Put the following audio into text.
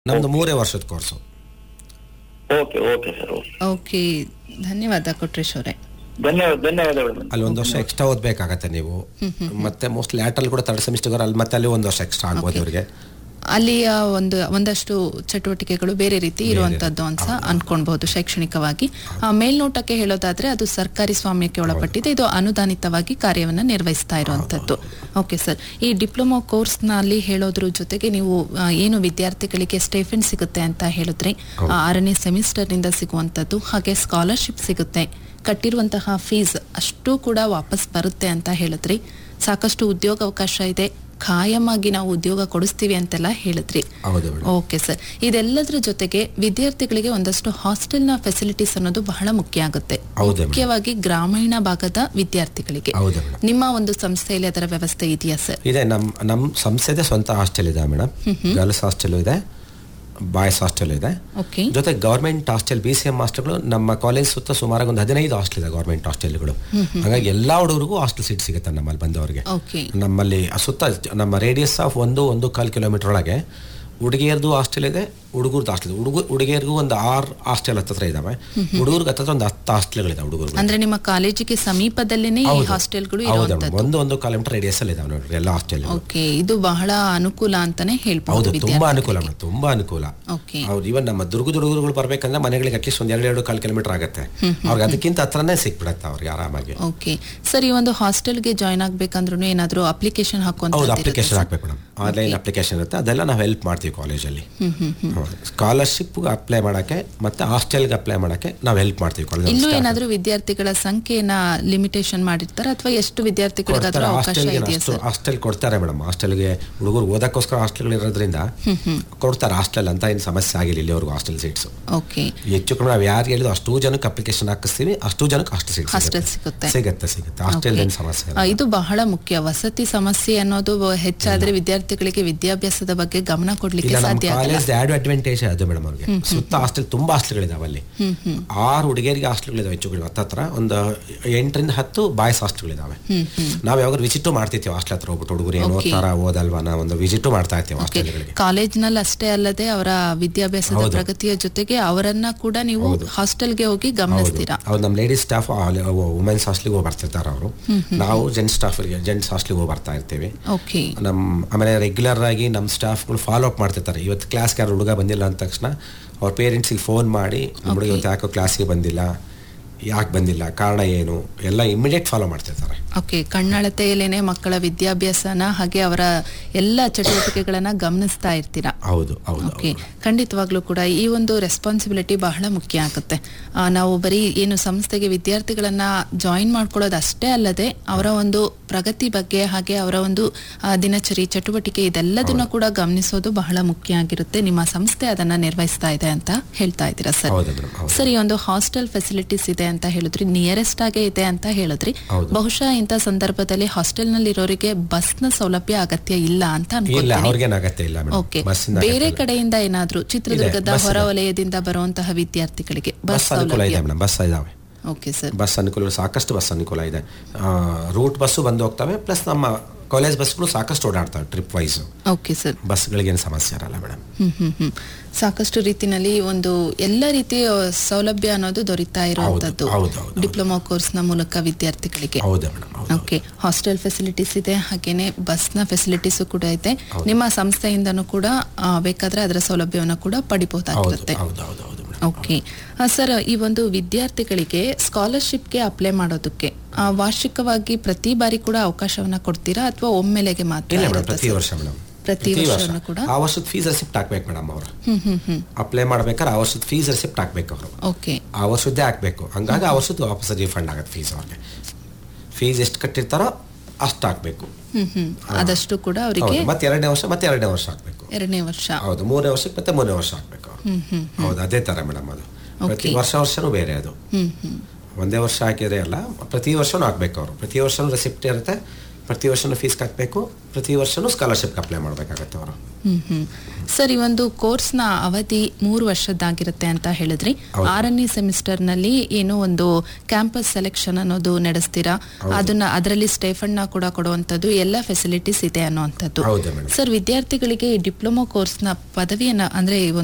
ನಮ್ದು ಮೂರೇ ವರ್ಷದ course okay okay sir okay okay ಧನ್ಯವಾದ ಕೊಟ್ರೇಶ್ ಅವರೇ ಧನ್ಯವಾದ ಧನ್ಯವಾದಗಳು ಮೇಡಮ್ ಅಲ್ಲಿ ಒಂದು ವರ್ಷ ಎಕ್ಸ್ಟ್ರಾ ಓದ್ಬೇಕಾಗತ್ತೆ ನೀವು ಮತ್ತೆ ಮೋಸ್ಟ್ ಲ್ಯಾಟ್ರಲ್ ಕೂಡ ಥರ್ಡ್ ಸೆಮಿಸ್ಟರ್ ಅಲ್ಲಿ ಮತ್ತೆ ಅಲ್ಲಿ ಒಂದು ವರ್ಷ ಎಕ್ಸ್ಟ್ರಾ ಆಗ್ಬೋದು ಇವರಿಗೆ ಅಲ್ಲಿಯ ಒಂದು ಒಂದಷ್ಟು ಚಟುವಟಿಕೆಗಳು ಬೇರೆ ರೀತಿ ಇರುವಂತದ್ದು ಅಂತ ಅನ್ಕೊಳ್ಬಹುದು ಶೈಕ್ಷಣಿಕವಾಗಿ ಆ, ಮೇಲ್ನೋಟಕ್ಕೆ ಹೇಳೋದಾದ್ರೆ ಅದು ಸರ್ಕಾರಿ ಸ್ವಾಮ್ಯಕ್ಕೆ ಒಳಪಟ್ಟಿದೆ ಇದು ಅನುದಾನಿತವಾಗಿ ಕಾರ್ಯವನ್ನ ನಿರ್ವಹಿಸ್ತಾ ಇರುವಂತದ್ದು ಓಕೆ ಸರ್ ಈ ಡಿಪ್ಲೊಮಾ ಕೋರ್ಸ್ ನಲ್ಲಿ ಹೇಳೋದ್ರ ಜೊತೆಗೆ ನೀವು ಆ, ಏನು ವಿದ್ಯಾರ್ಥಿಗಳಿಗೆ ಸ್ಟೇಫೆನ್ ಸಿಗುತ್ತೆ ಅಂತ ಹೇಳಿದ್ರಿ ಆ, ಆರನೇ ಸೆಮಿಸ್ಟರ್ ನಿಂದ ಸಿಗುವಂತದ್ದು ಹಾಗೆ ಸ್ಕಾಲರ್ಶಿಪ್ ಸಿಗುತ್ತೆ ಕಟ್ಟಿರುವಂತಹ ಫೀಸ್ ಅಷ್ಟು ಕೂಡ ವಾಪಸ್ ಬರುತ್ತೆ ಅಂತ ಹೇಳಿದ್ರಿ ಸಾಕಷ್ಟು ಉದ್ಯೋಗ ಅವಕಾಶ ಇದೆ ಖಾಯಂ ಆಗಿ ನಾವು ಉದ್ಯೋಗ ಕೊಡಿಸ್ತೀವಿ ಅಂತೆಲ್ಲ ಹೇಳಿದ್ರಿ ಹೌದು ಮೇಡಮ್ ಓಕೆ ಸರ್ ಇದೆಲ್ಲದರ ಜೊತೆಗೆ ವಿದ್ಯಾರ್ಥಿಗಳಿಗೆ ಒಂದಷ್ಟು ಹಾಸ್ಟೆಲ್ನ ಫೆಸಿಲಿಟೀಸ್ ಅನ್ನೋದು ಬಹಳ ಮುಖ್ಯ ಆಗುತ್ತೆ ಹೌದು ಮೇಡಮ್ ಮುಖ್ಯವಾಗಿ ಗ್ರಾಮೀಣ ಭಾಗದ ವಿದ್ಯಾರ್ಥಿಗಳಿಗೆ ಹೌದು ಮೇಡಮ್ ನಿಮ್ಮ ಒಂದು ಸಂಸ್ಥೆಯಲ್ಲಿ ಅದರ ವ್ಯವಸ್ಥೆ ಇದೆಯಾ ಸರ್ ಇದೆ ನಮ್ಮ ನಮ್ಮ ಸಂಸ್ಥೆದೇ ಸ್ವಂತ ಹಾಸ್ಟೆಲ್ ಇದೆ ಮೇಡಮ್ ಗರ್ಲ್ಸ್ ಹಾಸ್ಟೆಲ್ ಇದೆ ಬಾಯ್ಸ್ ಹಾಸ್ಟೆಲ್ ಇದೆ ಓಕೆ ಜೊತೆ government hostel B C M ಹಾಸ್ಟೆಲ್ಗಳು ನಮ್ಮ ಕಾಲೇಜ್ ಸುತ್ತ ಸುಮಾರು ಒಂದು ಹದಿನೈದು ಹಾಸ್ಟೆಲ್ ಇದೆ ಗೌರ್ಮೆಂಟ್ ಹಾಸ್ಟೆಲ್ಗಳು ಹಾಗಾಗಿ ಎಲ್ಲಾ ಹುಡುಗರಿಗೂ ಹಾಸ್ಟೆಲ್ ಸೀಟ್ ಸಿಗುತ್ತೆ ನಮ್ಮಲ್ಲಿ ಬಂದವರಿಗೆ ಓಕೆ ನಮ್ಮಲ್ಲಿ ಸುತ್ತ ನಮ್ಮ ರೇಡಿಯಸ್ ಆಫ್ ಒಂದು ಒಂದು ಕಾಲು ಕಿಲೋಮೀಟರ್ ಒಳಗೆ ಹುಡುಗಿಯರ್ದು ಹಾಸ್ಟೆಲ್ ಇದೆ ಹುಡುಗರ್ದು ಹಾಸ್ಟೆಲ್ ಹುಡುಗ ಹುಡುಗಿಯರಿಗೂ ಒಂದು ಆರು ಹಾಸ್ಟೆಲ್ ಹತ್ತತ್ರ ಇದಾವೆ ಹುಡುಗರಿಗೆ ಹತ್ತತ್ರ ಒಂದು ಹತ್ತು ಹಾಸ್ಟೆಲ್ಗಳಿದಾವೆ ಹುಡುಗರು ಅಂದ್ರೆ ನಿಮ್ಮ ಕಾಲೇಜಿಗೆ ಸಮೀಪದಲ್ಲೇನೆ ಈ ಹಾಸ್ಟೆಲ್ಗಳು ಹೌದು ಇರುವಂತದ್ದು ಒಂದು ಒಂದು ಕಿಲೋಮೀಟರ್ ರೇಡಿಯಸ್ ಅಲ್ಲಿ ಇದಾವೆ ನೋಡ್ರಿ ಎಲ್ಲ ಹಾಸ್ಟೆಲ್ ಓಕೆ ಇದು ಬಹಳ ಅನುಕೂಲ ಅಂತಾನೆ ಹೌದು ಹೇಳ್ಬಹುದು ತುಂಬಾ ಅನುಕೂಲ ಮೇಡಮ್ ತುಂಬಾ ಅನುಕೂಲ ಓಕೆ ಅವ್ರು ಇವನ್ ನಮ್ಮ ದುರ್ಗದ ಹುಡುಗರುಗಳು ಬರ್ಬೇಕಂದ್ರೆ ಮನೆಗಳಿಗೆ ಅಟ್ಲೀಸ್ಟ್ ಒಂದ್ ಎರಡು ಎರಡು ಕಾಲು ಕಿಲೋಮೀಟರ್ ಆಗುತ್ತೆ ಅವ್ರಿಗೆ ಅದಕ್ಕಿಂತ ಹತ್ರನೇ ಸಿಕ್ಬಿಡತ್ತೆ ಅವ್ರಿಗೆ ಆರಾಮಾಗಿ ಓಕೆ ಸರ್ ಈ ಒಂದು ಹಾಸ್ಟೆಲ್ಗೆ ಜಾಯ್ನ್ ಆಗ್ಬೇಕಂದ್ರೂ ಏನಾದ್ರೂ ಅಪ್ಲಿಕೇಶನ್ ಹೌದು ಹಾಕುವಂತ ಅಪ್ಲಿಕೇಶನ್ ಹಾಕ್ಬೇಕು ಮೇಡಮ್ ಆನ್ಲೈನ್ ಅಪ್ಲಿಕೇಶನ್ ಇರುತ್ತೆ ಅದೆಲ್ಲ ನಾವು ಹೆಲ್ಪ್ ಮಾಡ್ತೀವಿ ಕಾಲೇಜಲ್ಲಿ ಸ್ಕಾಲರ್ಶಿಪ್ ಅಪ್ಲೈ ಮಾಡಕ್ಕೆ ಮತ್ತೆ ಹಾಸ್ಟೆಲ್ಗೆ ಅಪ್ಲೈ ಮಾಡಕ್ಕೆ ನಾವು ಹೆಲ್ಪ್ ಮಾಡ್ತೀವಿ ಇಲ್ಲೂ ಕಾಲೇಜ್ ಏನಾದ್ರೂ ವಿದ್ಯಾರ್ಥಿಗಳ ಸಂಖ್ಯೆನ ಲಿಮಿಟೇಷನ್ ಮಾಡಿರ್ತಾರ ಅಥವಾ ಎಷ್ಟು ವಿದ್ಯಾರ್ಥಿಗಳಿಗಾದ್ರೂ ಅವಕಾಶ ಹಾಸ್ಟೆಲ್ಗೆ ಇದೆಯಾ ಅಷ್ಟು ಸರ್ ಹಾಸ್ಟೆಲ್ ಕೊಡ್ತಾರೆ ಮೇಡಮ್ ಹಾಸ್ಟೆಲ್ಗೆ ಹುಡುಗರು ಓದಕ್ಕೋಸ್ಕರ ಹಾಸ್ಟೆಲ್ ಇರೋದ್ರಿಂದ ಕೊಡ್ತಾರೆ ಹಾಸ್ಟೆಲ್ ಅಂತ ಏನು ಸಮಸ್ಯೆ ಆಗಿಲ್ಲ ಇಲ್ಲಿವರೆಗೂ ಹಾಸ್ಟೆಲ್ ಸೀಟ್ಸ್ ಓಕೆ ಹೆಚ್ಚು ಕಡಿಮೆ ನಾವು ಯಾರು ಹೇಳಿದ್ರು ಅಷ್ಟು ಜನಕ್ಕೆ ಅಪ್ಲಿಕೇಶನ್ ಹಾಕಿಸ್ತೀವಿ ಅಷ್ಟು ಜನಕ್ಕೆ ಅಷ್ಟು ಸೀಟ್ ಹಾಸ್ಟೆಲ್ ಸಿಗುತ್ತೆ ಸಿಗುತ್ತೆ ಸಿಗುತ್ತೆ ಹಾಸ್ಟೆಲ್ ಏನು ಸಮಸ್ಯೆ ಇಲ್ಲ. ಆ, ಇದು ಬಹಳ ಮುಖ್ಯ ವಸತಿ ಸಮಸ್ಯೆ ಅನ್ನೋದು ಹೆಚ್ಚಾದ್ರೆ ವಿದ್ಯಾರ್ಥಿಗಳಿಗೆ ವಿದ್ಯಾಭ್ಯಾಸದ ಬಗ್ಗೆ ಗಮನ ಕೊಡ್ಲಿಕ್ಕೆ ಇಲ್ಲ ನಮ್ಮ ಸಾಧ್ಯ ಆಗಲ್ಲ ಕಾಲೇಜ್ ಆಡ್ ಅಡ್ವಾಂಟೇಜ್ ಅದು ಮೇಡಮ್ ಅವ್ರಿಗೆ ಸುತ್ತ ಹಾಸ್ಟೆಲ್ ತುಂಬಾ ಹಾಸ್ಟೆಲ್ಗಳಿದಾವೆ ಅಲ್ಲಿ ಆರು ಹುಡುಗಿಯರಿಗೆ ಹಾಸ್ಟೆಲ್ಗಳಿದಾವೆ ಹೆಚ್ಚು ಕಡಿಮೆ ಹತ್ತತ್ರ ಒಂದು ಎಂಟರಿಂದ ಹತ್ತು ಬಾಯ್ಸ್ ಹಾಸ್ಟೆಲ್ಗಳಿದಾವೆ ನಾವು ಯಾವಾಗ ವಿಸಿಟ್ ಮಾಡ್ತಿರ್ತೀವಿ ಹಾಸ್ಟೆಲ್ ಹತ್ರ ಹೋಗ್ಬಿಟ್ಟು ಹುಡುಗರು ಏನು Okay. ಓದ್ತಾರ ಓದಲ್ವಾ ನಾವು ಒಂದು ವಿಸಿಟ್ ಮಾಡ್ತಾ ಇರ್ತೀವಿ ಓಕೆ ಹಾಸ್ಟೆಲ್ಗಳಿಗೆ ಕಾಲೇಜ್ನಲ್ಲಿ ಅಷ್ಟೇ ಅಲ್ಲದೆ ಅವರ ವಿದ್ಯಾಭ್ಯಾಸದ ಪ್ರಗತಿಯ ಜೊತೆಗೆ ಅವರನ್ನ ಕೂಡ ನೀವು ಹಾಸ್ಟೆಲ್ಗೆ ಹೋಗಿ ಗಮನಿಸ್ತೀರಾ ಅವ್ರು ನಮ್ಮ ಲೇಡೀಸ್ ಸ್ಟಾಫ್ ವುಮೆನ್ಸ್ ಹಾಸ್ಟೆಲ್ಗೆ ಹೋಗಿ ಬರ್ತಿರ್ತಾರೆ ಅವರು ನಾವು ಜೆಂಟ್ಸ್ ಸ್ಟಾಫ್ ಜೆಂಟ್ಸ್ ಹಾಸ್ಟೆಲ್ಗೆ ಹೋಗಿ ಬರ್ತಾ ಇರ್ತೀವಿ ಓಕೆ ನಮ್ಮ ಆಮೇಲೆ ರೆಗ್ಯುಲರ್ ಆಗಿ ನಮ್ಮ ಸ್ಟಾಫ್ಗಳು ಫಾಲೋ ಅಪ್ ಮಾಡ್ತಿರ್ತಾರೆ ಇವತ್ತು ಕ್ಲಾಸ್ಗೆ ಯಾರು ಹುಡುಗ ಬಂದಿಲ್ಲ ಅಂದ ತಕ್ಷಣ ಅವ್ರ ಪೇರೆಂಟ್ಸಿಗೆ ಫೋನ್ ಮಾಡಿ ನಮ್ಮ ಹುಡುಗ ಇವತ್ತು ಯಾಕೋ ಕ್ಲಾಸಿಗೆ ಬಂದಿಲ್ಲ ಯಾಕೆ ಬಂದಿಲ್ಲ ಕಾರಣ ಏನು ಎಲ್ಲ ಇಮಿಡಿಯೇಟ್ ಫಾಲೋ ಮಾಡ್ತಿರ್ತಾರೆ ಓಕೆ ಕಣ್ಣಳತೆಯಲ್ಲೇನೆ ಮಕ್ಕಳ ವಿದ್ಯಾಭ್ಯಾಸನ ಹಾಗೆ ಅವರ ಎಲ್ಲ ಚಟುವಟಿಕೆಗಳನ್ನ ಗಮನಿಸ್ತಾ ಇರ್ತೀರಾ ಹೌದು ಹೌದು ಓಕೆ ಖಂಡಿತವಾಗ್ಲೂ ಕೂಡ ಈ ಒಂದು ರೆಸ್ಪಾನ್ಸಿಬಿಲಿಟಿ ಬಹಳ ಮುಖ್ಯ ಆಗುತ್ತೆ ಆ, ನಾವು ಬರೀ ಏನು ಸಂಸ್ಥೆಗೆ ವಿದ್ಯಾರ್ಥಿಗಳನ್ನ ಜಾಯಿನ್ ಮಾಡ್ಕೊಳ್ಳೋದು ಅಷ್ಟೇ ಅಲ್ಲದೆ ಅವರ ಒಂದು ಪ್ರಗತಿ ಬಗ್ಗೆ ಹಾಗೆ ಅವರ ಒಂದು ಆ, ದಿನಚರಿ ಚಟುವಟಿಕೆ ಇದೆಲ್ಲದನ್ನ ಕೂಡ ಗಮನಿಸೋದು ಬಹಳ ಮುಖ್ಯ ಆಗಿರುತ್ತೆ ನಿಮ್ಮ ಸಂಸ್ಥೆ ಅದನ್ನ ನಿರ್ವಹಿಸ್ತಾ ಇದೆ ಅಂತ ಹೇಳ್ತಾ ಇದ್ದೀರಾ ಸರ್ ಹೌದು ಮೇಡಮ್ ಹೌದು ಸರ್ ಈ ಒಂದು ಹಾಸ್ಟೆಲ್ ಫೆಸಿಲಿಟೀಸ್ ಇದೆ ಅಂತ ಹೇಳಿದ್ರಿ ನಿಯರೆಸ್ಟ್ ಆಗೇ ಇದೆ ಅಂತ ಹೇಳಿದ್ರಿ ಹೌದು. ಬಹುಶಃ ಇಂಥ ಸಂದರ್ಭದಲ್ಲಿ ಹಾಸ್ಟೆಲ್ ನಲ್ಲಿ ಇರೋರಿಗೆ ಬಸ್ನ ಸೌಲಭ್ಯ ಅಗತ್ಯ ಇಲ್ಲ ಅಂತ ಇಲ್ಲ ಅನ್ಕೊಳ್ತೀನಿ ಅವ್ರಿಗೇನು ಅಗತ್ಯ ಇಲ್ಲ ಓಕೆ ಮೇಡಮ್ ಬಸ್ಸಿಂದ ಬೇರೆ ಕಡೆಯಿಂದ ಏನಾದ್ರೂ ಚಿತ್ರದುರ್ಗದ ಬಸ್ ಇದೆ. ಹೊರ ವಲಯದಿಂದ ಬರುವಂತಹ ವಿದ್ಯಾರ್ಥಿಗಳಿಗೆ ಬಸ್ ಬಸ್ ಅನುಕೂಲ ಸೌಲಭ್ಯ ಇದೆ ಮೇಡಮ್ ಬಸ್ ಇದಾವೆ ಓಕೆ ಸರ್ ಬಸ್ ಅನುಕೂಲ ಸಾಕಷ್ಟು ಬಸ್ ಅನುಕೂಲ ಇದೆ ರೂಟ್ ಬಸ್ಸು ಬಂದು ಹೋಗ್ತವೆ ಪ್ಲಸ್ ನಮ್ಮ ಕಾಲೇಜ್ ಬಸ್ಗಳು ಸಾಕಷ್ಟು ಓಡಾಡ್ತವೆ ಟ್ರಿಪ್ ವೈಸ್ ಓಕೆ ಸರ್ ಬಸ್ಗಳಿಗೇನು ಸಮಸ್ಯೆ ಇರಲ್ಲ ಮೇಡಮ್ ಹ್ಮ್ ಹ್ಮ್ ಹ್ಮ್ ಸಾಕಷ್ಟು ರೀತಿನಲ್ಲಿ ಒಂದು ಎಲ್ಲ ರೀತಿಯ ಸೌಲಭ್ಯ ಅನ್ನೋದು ದೊರೀತಾ ಇರುವಂತದ್ದು ಹೌದು, ಹೌದು, ಹೌದು. ಡಿಪ್ಲೊಮಾ ಕೋರ್ಸ್ ನ ಮೂಲಕ ವಿದ್ಯಾರ್ಥಿಗಳಿಗೆ ಹೌದು ಮೇಡಮ್ ಹೌದು ಓಕೆ ಹಾಸ್ಟೆಲ್ ಫೆಸಿಲಿಟೀಸ್ ಇದೆ ಹಾಗೇನೆ ಬಸ್ನ ಫೆಸಿಲಿಟೀಸು ಕೂಡ ಇದೆ ನಿಮ್ಮ ಸಂಸ್ಥೆಯಿಂದನೂ ಕೂಡ ಆ, ಬೇಕಾದ್ರೆ ಅದರ ಸೌಲಭ್ಯವನ್ನು ಕೂಡ ಹೌದು ಪಡಿಬಹುದಾಗಿರುತ್ತೆ ಹೌದು ಹೌದು ಹೌದು ಮೇಡಮ್ ಓಕೆ ಸರ್ ಈ ಒಂದು ವಿದ್ಯಾರ್ಥಿಗಳಿಗೆ ಸ್ಕಾಲರ್ಶಿಪ್ಗೆ ಅಪ್ಲೈ ಮಾಡೋದಕ್ಕೆ ಆ, ವಾರ್ಷಿಕವಾಗಿ ಪ್ರತಿ ಬಾರಿ ಕೂಡ ಅವಕಾಶವನ್ನ ಕೊಡ್ತೀರಾ ಅಥವಾ ಒಮ್ಮೆಲೆಗೆ ಮಾತ್ರ ಇಲ್ಲ ಮೇಡಮ್ ಇರುತ್ತಾ ಪ್ರತಿ ಸರ್? ವರ್ಷ ಮೇಡಮ್ ಪ್ರತಿ ವರ್ಷನೂ ಕೂಡ ಆ ವರ್ಷದ ಫೀಸ್ ರೆಸಿಪ್ಟ್ ಹಾಕ್ಬೇಕು ಮೇಡಮ್ ಅವರು ಹ್ಮ್ ಹ್ಮ್ ಹ್ಮ್ ಅಪ್ಲೈ ಮಾಡ್ಬೇಕಾದ್ರೆ ಆ ವರ್ಷದ ಫೀಸ್ ರೆಸಿಪ್ಟ್ ಹಾಕ್ಬೇಕು ಅವರು ಓಕೆ ಆ ವರ್ಷದ್ದೇ ಹಾಕ್ಬೇಕು ಹಂಗಾಗಿ ಆ ವರ್ಷದ ವಾಪಸ್ ರಿಫಂಡ್ ಆಗುತ್ತೆ ಫೀಸ್ ಅವ್ರಿಗೆ ಫೀಸ್ ಎಷ್ಟು ಕಟ್ಟಿರ್ತಾರೋ ಅಷ್ಟು ಹಾಕ್ಬೇಕು ಹ್ಮ್ ಹ್ಮ್ ಆದಷ್ಟು ಕೂಡ ಅವರಿಗೆ ಹೌದು ಮತ್ತೆ ಎರಡನೇ ವರ್ಷ ಮತ್ತೆ ಎರಡನೇ ವರ್ಷ ಹಾಕ್ಬೇಕು ಎರಡನೇ ವರ್ಷ ಹೌದು ಮೂರನೇ ವರ್ಷಕ್ಕೆ ಮತ್ತೆ ಮೂರನೇ ವರ್ಷ ಹಾಕ್ಬೇಕು ಅವ್ರು ಹ್ಮ್ ಹ್ಮ್ ಹೌದು ಅದೇ ತರ ಮೇಡಮ್ ಅದು ಪ್ರತಿ Okay. ವರ್ಷ ವರ್ಷನೂ ಬೇರೆ ಅದು ಹ್ಮ್ ಹ್ಮ್ ಒಂದೇ ವರ್ಷ ಹಾಕಿದ್ರೆ ಅಲ್ಲ ಪ್ರತಿ ವರ್ಷನೂ ಹಾಕ್ಬೇಕು ಅವರು ಪ್ರತಿ ವರ್ಷನೂ ರೆಸಿಪ್ಟ್ ಇರುತ್ತೆ ಪ್ರತಿ ವರ್ಷನೂ ಫೀಸ್ ಕಟ್ಟಬೇಕು ಪ್ರತಿ ವರ್ಷನೂ ಸ್ಕಾಲರ್ಶಿಪ್ಗೆ ಅಪ್ಲೈ ಮಾಡಬೇಕಾಗತ್ತೆ ಅವರು ಹ್ಮ್ ಹ್ಮ್ ಸರ್ ಈ ಒಂದು ಕೋರ್ಸ್ನ ಅವಧಿ ಮೂರು ವರ್ಷದ್ದಾಗಿರುತ್ತೆ ಅಂತ ಹೇಳಿದ್ರಿ ಹೌದು. ಆರನೇ ಸೆಮಿಸ್ಟರ್ ನಲ್ಲಿ ಏನೋ ಒಂದು ಕ್ಯಾಂಪಸ್ ಸೆಲೆಕ್ಷನ್ ಅನ್ನೋದು ನಡೆಸ್ತೀರಾ ಅದನ್ನ ಅದರಲ್ಲಿ ಸ್ಟೇಫಂಡ್ ನ ಕೂಡ ಕೊಡುವಂತದ್ದು ಎಲ್ಲ ಫೆಸಿಲಿಟೀಸ್ ಇದೆ ಅನ್ನುವಂಥದ್ದು ಹೌದು ಮೇಡಮ್ ಸರ್ ವಿದ್ಯಾರ್ಥಿಗಳಿಗೆ ಡಿಪ್ಲೊಮಾ ಕೋರ್ಸ್ನ ಪದವಿಯನ್ನ ಅಂದ್ರೆ